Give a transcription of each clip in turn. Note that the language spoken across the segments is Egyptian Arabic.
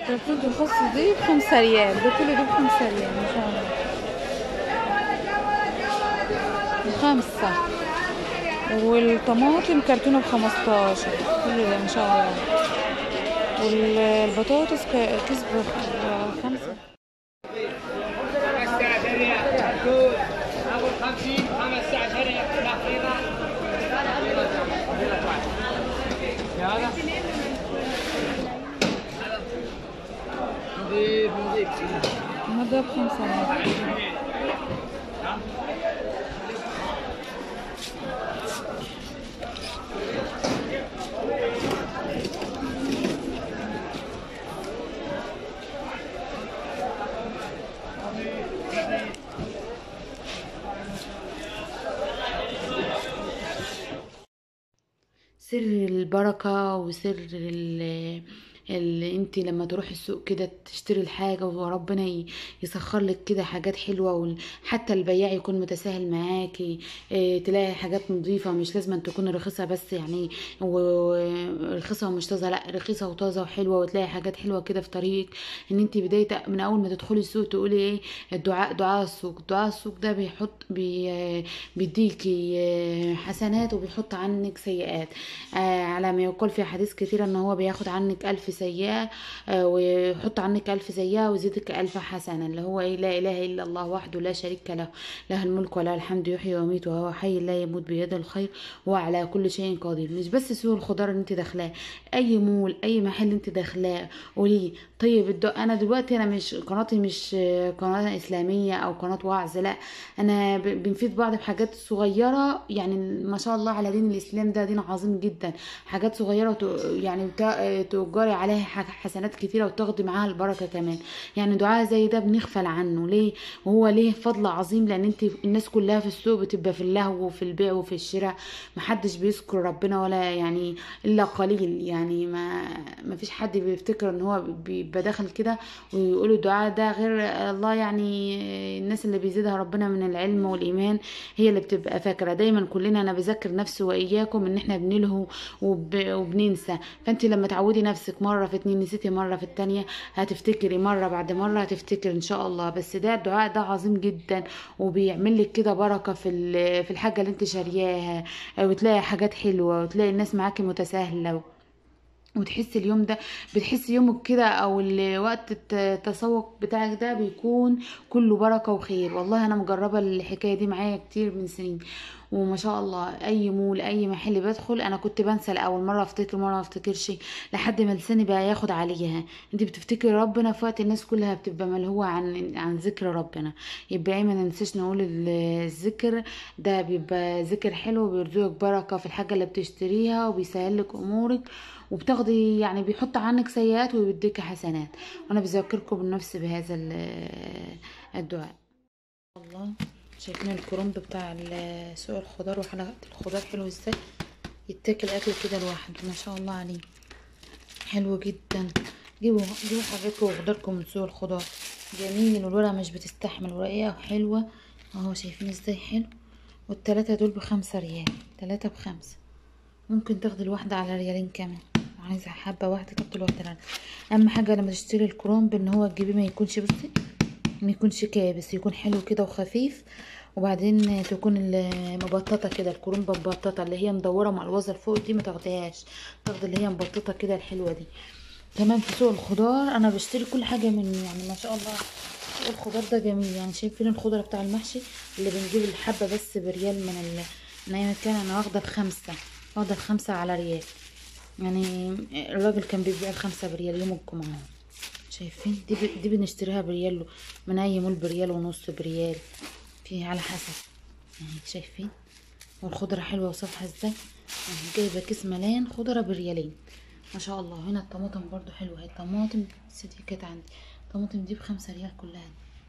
الكرتون الخاص دي بخمسة ريال ده كله ده بخمسة ريال ما شاء الله خمسة والطماطم كرتونة بخمستاشر كل ده ما شاء الله والبطاطس ك- كيس بخمسة أقول خمسين خمس عشر تقريبا هذا نضيف نضيف ما ده بخمسة ريال سر البركة وسر ال اللي انت لما تروحي السوق كده تشتري الحاجة وربنا ي- يسخر لك كده حاجات حلوة وال- حتى البياع يكون متساهل معاكي اه تلاقي حاجات نظيفة مش لازم أن تكون رخيصة بس يعني و- رخيصة ومش طازة لا رخيصة وطازة وحلوة وتلاقي حاجات حلوة كده في طريقك ان انت بداية من اول ما تدخلي السوق تقولي ايه الدعاء دعاء السوق دعاء السوق ده بيحط بي بيديكي اه، حسنات وبيحط عنك سيئات آه، على ما يقال في حديث كتير ان هو بياخد عنك الف سيئة آه، ويحط عنك الف سيئة ويزيدك الف حسنة اللي هو ايه لا اله الا الله وحده لا شريك له له الملك وله الحمد يحيي ويميت وهو حي لا يموت بيده الخير وهو على كل شيء قدير مش بس سوق الخضار اللي انت داخلاه اي مول اي محل انت داخلاه قولي طيب الدو... انا دلوقتي انا مش قناتي مش آه، قناة اسلامية او قناة وعظ لا انا ب... بنفيد بعض بحاجات صغيرة يعني ما شاء الله على دين الاسلام ده دين عظيم جدا حاجات صغيرة وت... يعني وت... تجاري عليها ح- حسنات كتيرة وتاخدي معاها البركة كمان يعني دعاء زي ده بنغفل عنه ليه وهو ليه فضل عظيم لان انت الناس كلها في السوق بتبقى في اللهو وفي البيع وفي الشراء محدش بيذكر ربنا ولا يعني الا قليل يعني ما ما فيش حد بيفتكر ان هو بيبقى داخل كده ويقول الدعاء ده غير الله يعني الناس اللي بيزيدها ربنا من العلم والايمان هي اللي بتبقى فاكره دايما كلنا انا بذكر نفسي واياكم ان احنا بنلهو وب... وبننسى فانت لما تعودي نفسك مره في اتنين نسيتي مره في التانية هتفتكري مره بعد مره هتفتكر ان شاء الله بس ده الدعاء ده عظيم جدا وبيعمل لك كده بركه في ال- في الحاجه اللي انت شارياها وتلاقي حاجات حلوه وتلاقي الناس معاكي متساهله وتحسي اليوم ده بتحسي يومك كده او ال- وقت الت- التسوق بتاعك ده بيكون كله بركة وخير والله انا مجربة الحكاية دي معايا كتير من سنين وما شاء الله اي مول اي محل بدخل انا كنت بنسى الاول مره افتكر مره ما افتكرش لحد ما لساني بقى ياخد عليها انت بتفتكري ربنا في وقت الناس كلها بتبقى ملهوه عن عن ذكر ربنا يبقى ايه ما ننساش نقول ال- الذكر ده بيبقى ذكر حلو وبيرزقك بركه في الحاجه اللي بتشتريها وبيسهل لك امورك وبتاخدي يعني بيحط عنك سيئات ويديك حسنات وانا بذكركم بالنفس بهذا ال- الدعاء الله شايفين الكرنب بتاع ال- سوق الخضار وحلقة الخضار حلو ازاي يتاكل اكل كده لوحده ما شاء الله عليه حلو جدا جيبوا جيبوا حاجاتكم وخضاركم من سوق الخضار جميل والورقة مش بتستحمل ورقية وحلوة اهو شايفين ازاي حلو والتلاتة دول بخمسة ريال تلاتة بخمسة ممكن تاخدي الواحدة على ريالين كمان عايزة حبة واحدة تاخدي الواحدة على أهم حاجة لما تشتري الكرنب ان هو تجيبيه ما يكونش بصي ما يكونش كابس يكون حلو كده وخفيف وبعدين تكون ال- مبططة كده الكرنبة مبططة اللي هي مدورة مع الوزر فوق دي ما تاخديهاش تاخدي اللي هي مبططة كده الحلوة دي كمان في سوق الخضار انا بشتري كل حاجة منه يعني ما شاء الله سوق الخضار ده جميل يعني شايفين الخضرة بتاع المحشي اللي بنجيب الحبة بس بريال من ال من ايام كان انا واخدة بخمسة واخدة بخمسة على ريال يعني الراجل كان بيبيع الخمسة بريال يوم الجمعة شايفين دي ب... دي بنشتريها بريال من اي مول بريال ونص بريال في على حسب يعني شايفين والخضرة حلوة وصفحة ازاي يعني جايبة كيس مليان خضرة بريالين ما شاء الله هنا الطماطم برضو حلوة هي الطماطم بس دي كانت عندي الطماطم دي بخمسة ريال كلها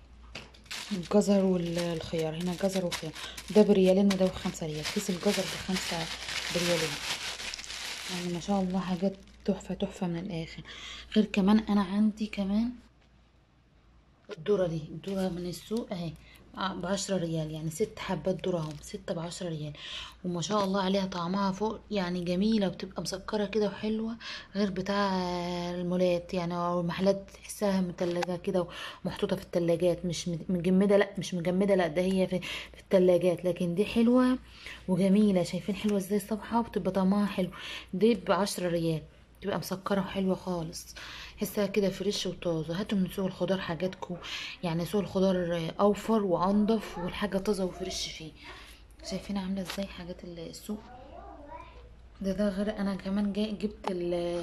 الجزر والخيار هنا جزر وخيار ده بريالين وده بخمسة ريال كيس الجزر بخمسة بريالين يعني ما شاء الله حاجات تحفة تحفة من الآخر غير كمان أنا عندي كمان الذرة دي الذرة من السوق أهي بعشرة ريال يعني ست حبات ذرة اهم ستة بعشرة ريال وما شاء الله عليها طعمها فوق يعني جميلة وبتبقى مسكرة كده وحلوة غير بتاع المولات يعني او المحلات تحسها متلجة كده ومحطوطة في التلاجات مش مجمدة لا مش مجمدة لا ده هي في, في التلاجات لكن دي حلوة وجميلة شايفين حلوة ازاي الصبحة وبتبقى طعمها حلو دي بعشرة ريال تبقى مسكرة وحلوة خالص حسها كده فريش وطازة هاتوا من سوق الخضار حاجاتكم يعني سوق الخضار اوفر وانضف والحاجة طازة وفريش فيه شايفين عاملة ازاي حاجات السوق ده ده غير انا كمان جاي جبت ال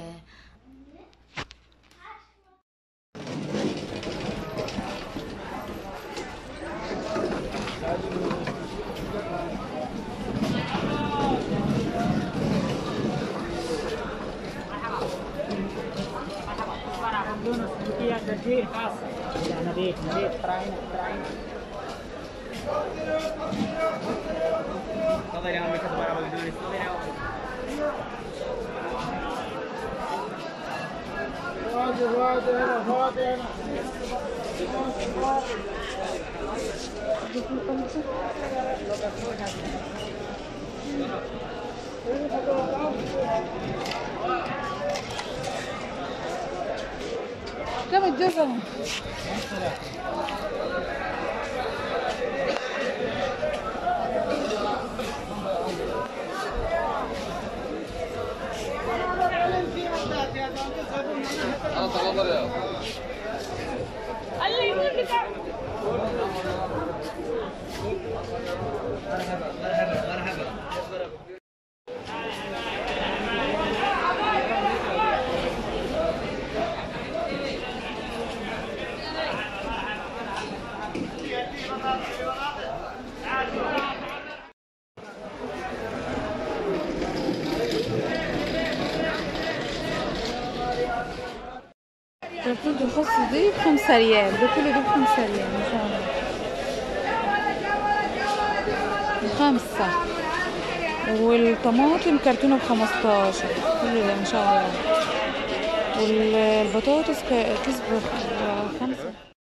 بقدونس بقية تدبير خاص لا نبيت نبيت فراعنة فراعنة تفضل يا عمي كزبرة بقدونس تفضل يا عمي كم الجزر الفرد الخاص دي بخمسة ريال ده كله ده بخمسة ريال ما شاء الله بخمسة والطماطم كرتونة بخمستاشر كل ده ما شاء الله والبطاطس ك- كيس بخمسة